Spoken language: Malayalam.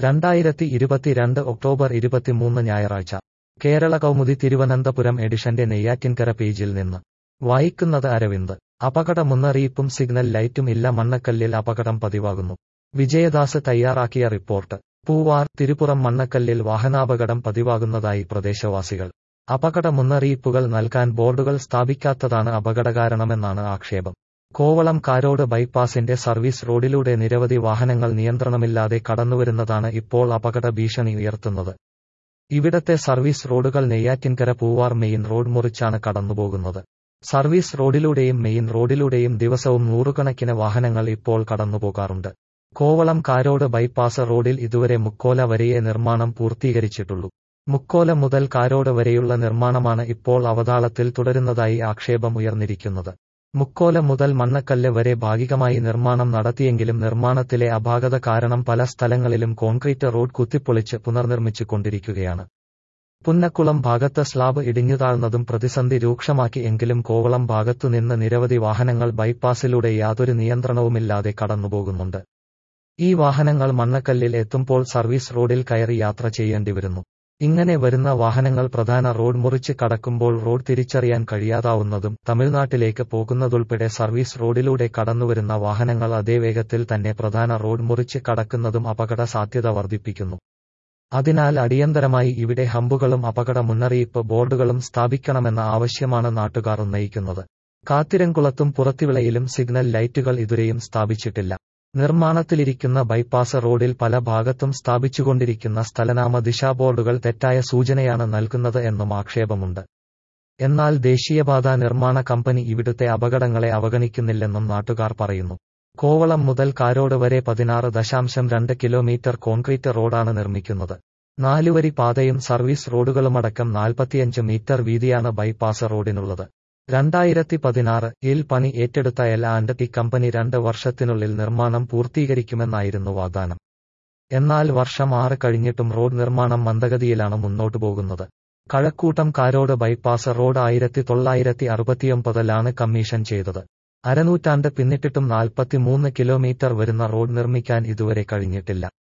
രണ്ടായിരത്തി ഇരുപത്തിരണ്ട് ഒക്ടോബർ ഇരുപത്തിമൂന്ന് ഞായറാഴ്ച കേരള കൗമുദി തിരുവനന്തപുരം എഡിഷന്റെ നെയ്യാറ്റിൻകര പേജിൽ നിന്ന് വായിക്കുന്നത് അരവിന്ദ് അപകട മുന്നറിയിപ്പും സിഗ്നൽ ലൈറ്റും ഇല്ല മണ്ണക്കല്ലിൽ അപകടം പതിവാകുന്നു വിജയദാസ് തയ്യാറാക്കിയ റിപ്പോർട്ട് പൂവാർ തിരുപ്പുറം മണ്ണക്കല്ലിൽ വാഹനാപകടം പതിവാകുന്നതായി പ്രദേശവാസികൾ അപകട മുന്നറിയിപ്പുകൾ നൽകാൻ ബോർഡുകൾ സ്ഥാപിക്കാത്തതാണ് അപകടകാരണമെന്നാണ് ആക്ഷേപം കോവളം കാരോട് ബൈപ്പാസിന്റെ സർവീസ് റോഡിലൂടെ നിരവധി വാഹനങ്ങൾ നിയന്ത്രണമില്ലാതെ കടന്നുവരുന്നതാണ് ഇപ്പോൾ അപകട ഭീഷണി ഉയർത്തുന്നത് ഇവിടത്തെ സർവീസ് റോഡുകൾ നെയ്യാറ്റിൻകര പൂവാർ മെയിൻ റോഡ് മുറിച്ചാണ് കടന്നുപോകുന്നത് സർവീസ് റോഡിലൂടെയും മെയിൻ റോഡിലൂടെയും ദിവസവും നൂറുകണക്കിന് വാഹനങ്ങൾ ഇപ്പോൾ കടന്നുപോകാറുണ്ട് കോവളം കാരോട് ബൈപ്പാസ് റോഡിൽ ഇതുവരെ മുക്കോല വരെയേ നിർമ്മാണം പൂർത്തീകരിച്ചിട്ടുള്ളൂ മുക്കോല മുതൽ കാരോട് വരെയുള്ള നിർമ്മാണമാണ് ഇപ്പോൾ അവതാളത്തിൽ തുടരുന്നതായി ആക്ഷേപം ഉയർന്നിരിക്കുന്നത് മുക്കോല മുതൽ മണ്ണക്കല്ല് വരെ ഭാഗികമായി നിർമ്മാണം നടത്തിയെങ്കിലും നിർമ്മാണത്തിലെ അപാകത കാരണം പല സ്ഥലങ്ങളിലും കോൺക്രീറ്റ് റോഡ് കുത്തിപ്പൊളിച്ച് പുനർനിർമ്മിച്ചു കൊണ്ടിരിക്കുകയാണ് പുന്നക്കുളം ഭാഗത്ത് സ്ലാബ് ഇടിഞ്ഞുതാഴ്ന്നതും പ്രതിസന്ധി രൂക്ഷമാക്കി എങ്കിലും കോവളം ഭാഗത്തുനിന്ന് നിരവധി വാഹനങ്ങൾ ബൈപ്പാസിലൂടെ യാതൊരു നിയന്ത്രണവുമില്ലാതെ കടന്നുപോകുന്നുണ്ട് ഈ വാഹനങ്ങൾ മണ്ണക്കല്ലിൽ എത്തുമ്പോൾ സർവീസ് റോഡിൽ കയറി യാത്ര ചെയ്യേണ്ടി വരുന്നു ഇങ്ങനെ വരുന്ന വാഹനങ്ങൾ പ്രധാന റോഡ് മുറിച്ച് കടക്കുമ്പോൾ റോഡ് തിരിച്ചറിയാൻ കഴിയാതാവുന്നതും തമിഴ്നാട്ടിലേക്ക് പോകുന്നതുൾപ്പെടെ സർവീസ് റോഡിലൂടെ കടന്നുവരുന്ന വാഹനങ്ങൾ അതേ വേഗത്തിൽ തന്നെ പ്രധാന റോഡ് മുറിച്ച് കടക്കുന്നതും അപകട സാധ്യത വർദ്ധിപ്പിക്കുന്നു അതിനാൽ അടിയന്തരമായി ഇവിടെ ഹമ്പുകളും അപകട മുന്നറിയിപ്പ് ബോർഡുകളും സ്ഥാപിക്കണമെന്ന ആവശ്യമാണ് നാട്ടുകാർ ഉന്നയിക്കുന്നത് കാത്തിരംകുളത്തും പുറത്തിവിളയിലും സിഗ്നൽ ലൈറ്റുകൾ ഇതുവരെയും സ്ഥാപിച്ചിട്ടില്ല നിർമ്മാണത്തിലിരിക്കുന്ന ബൈപ്പാസ് റോഡിൽ പല ഭാഗത്തും സ്ഥാപിച്ചുകൊണ്ടിരിക്കുന്ന സ്ഥലനാമ ദിശാ ബോർഡുകൾ തെറ്റായ സൂചനയാണ് നൽകുന്നത് എന്നും ആക്ഷേപമുണ്ട് എന്നാൽ ദേശീയപാത നിർമ്മാണ കമ്പനി ഇവിടുത്തെ അപകടങ്ങളെ അവഗണിക്കുന്നില്ലെന്നും നാട്ടുകാർ പറയുന്നു കോവളം മുതൽ കാരോട് വരെ പതിനാറ് ദശാംശം രണ്ട് കിലോമീറ്റർ കോൺക്രീറ്റ് റോഡാണ് നിർമ്മിക്കുന്നത് നാലുവരി പാതയും സർവീസ് റോഡുകളുമടക്കം നാൽപ്പത്തിയഞ്ച് മീറ്റർ വീതിയാണ് ബൈപ്പാസ് റോഡിനുള്ളത് രണ്ടായിരത്തി പതിനാറ് ഇൽ പണി ഏറ്റെടുത്ത എൽ ആൻഡ് ടി കമ്പനി രണ്ട് വർഷത്തിനുള്ളിൽ നിർമ്മാണം പൂർത്തീകരിക്കുമെന്നായിരുന്നു വാഗ്ദാനം എന്നാൽ വർഷം ആറ് കഴിഞ്ഞിട്ടും റോഡ് നിർമ്മാണം മന്ദഗതിയിലാണ് മുന്നോട്ടു പോകുന്നത് കഴക്കൂട്ടം കാരോട് ബൈപ്പാസ് റോഡ് ആയിരത്തി തൊള്ളായിരത്തി അറുപത്തിയൊമ്പതിലാണ് കമ്മീഷൻ ചെയ്തത് അരനൂറ്റാണ്ട് പിന്നിട്ടിട്ടും നാൽപ്പത്തിമൂന്ന് കിലോമീറ്റർ വരുന്ന റോഡ് നിർമ്മിക്കാൻ ഇതുവരെ കഴിഞ്ഞിട്ടില്ല